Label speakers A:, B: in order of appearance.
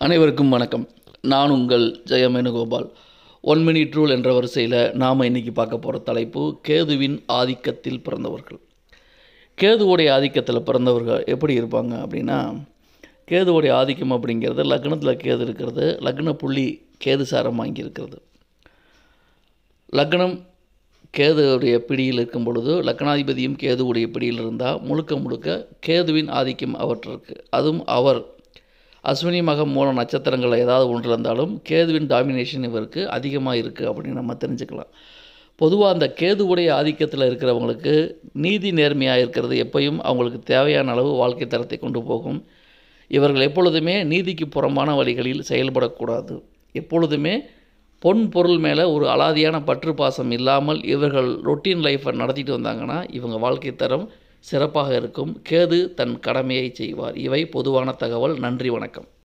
A: அனைவருக்கும் வணக்கம் நான் உங்கள் ஜெயமேனுகோபால் ஒன் மினிட் ரூல் என்ற வரிசையில் நாம் இன்றைக்கி பார்க்க போகிற தலைப்பு கேதுவின் ஆதிக்கத்தில் பிறந்தவர்கள் கேதுவோடைய ஆதிக்கத்தில் பிறந்தவர்கள் எப்படி இருப்பாங்க அப்படின்னா கேதுவோடைய ஆதிக்கம் அப்படிங்கிறது லக்னத்தில் கேது இருக்கிறது லக்ன புள்ளி கேது சாரம் வாங்கியிருக்கிறது லக்னம் கேதுவுடைய பிடியில் இருக்கும் பொழுது லக்னாதிபதியும் கேதுவுடைய பிடியில் இருந்தால் முழுக்க முழுக்க கேதுவின் ஆதிக்கம் அவற்றிற்கு அதுவும் அவர் அஸ்வினி மகம் மூல நட்சத்திரங்கள் ஏதாவது ஒன்று இருந்தாலும் கேதுவின் டாமினேஷன் இவருக்கு அதிகமாக இருக்குது அப்படின்னு நம்ம தெரிஞ்சுக்கலாம் பொதுவாக அந்த கேதுவுடைய ஆதிக்கத்தில் இருக்கிறவங்களுக்கு நீதி நேர்மையாக இருக்கிறது எப்பயும் அவங்களுக்கு தேவையான அளவு வாழ்க்கை தரத்தை கொண்டு போகும் இவர்கள் எப்பொழுதுமே நீதிக்கு புறம்பான வழிகளில் செயல்படக்கூடாது எப்பொழுதுமே பொன் பொருள் மேலே ஒரு அலாதியான பற்று பாசம் இல்லாமல் இவர்கள் ரொட்டீன் லைஃப்பை நடத்திட்டு வந்தாங்கன்னா இவங்க வாழ்க்கை தரம் சிறப்பாக இருக்கும் கேது தன் கடமையை செய்வார் இவை பொதுவான தகவல் நன்றி வணக்கம்